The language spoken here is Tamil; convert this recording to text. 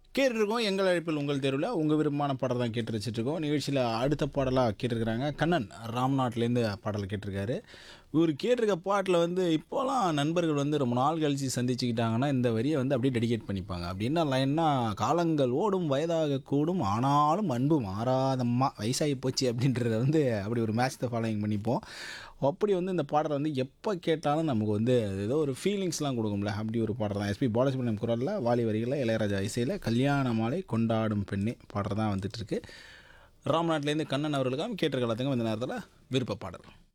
கேட்டுருக்கோம் எங்கள் அழைப்பில் உங்கள் தெருவில் உங்கள் விருப்பமான பாடல் தான் கேட்டு வச்சுட்ருக்கோம் நிகழ்ச்சியில் அடுத்த பாடலாக கேட்டிருக்கிறாங்க கண்ணன் ராம்நாட்லேருந்து பாடல் கேட்டிருக்காரு இவர் கேட்டிருக்க பாட்டில் வந்து இப்போலாம் நண்பர்கள் வந்து ரொம்ப நாள் கழித்து சந்திச்சுக்கிட்டாங்கன்னா இந்த வரியை வந்து அப்படியே டெடிகேட் பண்ணிப்பாங்க அப்படி என்ன லைன்னா காலங்கள் ஓடும் வயதாக கூடும் ஆனாலும் அன்பு மாறாதம்மா வயசாகி போச்சு அப்படின்றத வந்து அப்படி ஒரு மேட்ச் த ஃபாலோயிங் பண்ணிப்போம் அப்படி வந்து இந்த பாடலை வந்து எப்போ கேட்டாலும் நமக்கு வந்து அது ஏதோ ஒரு ஃபீலிங்ஸ்லாம் கொடுக்கும்ல அப்படி ஒரு பாடல் தான் எஸ்பி பாலசுப்ரமணியம் குரலில் வாலி வரிகளில் இளையராஜா இசையில் கல்யாண மாலை கொண்டாடும் பெண்ணே பாடல் தான் வந்துட்டுருக்கு ராம்நாட்லேருந்து கண்ணன் அவர்களுக்காக கேட்டிருக்க எல்லாத்துக்கும் இந்த நேரத்தில் விருப்ப பாடல்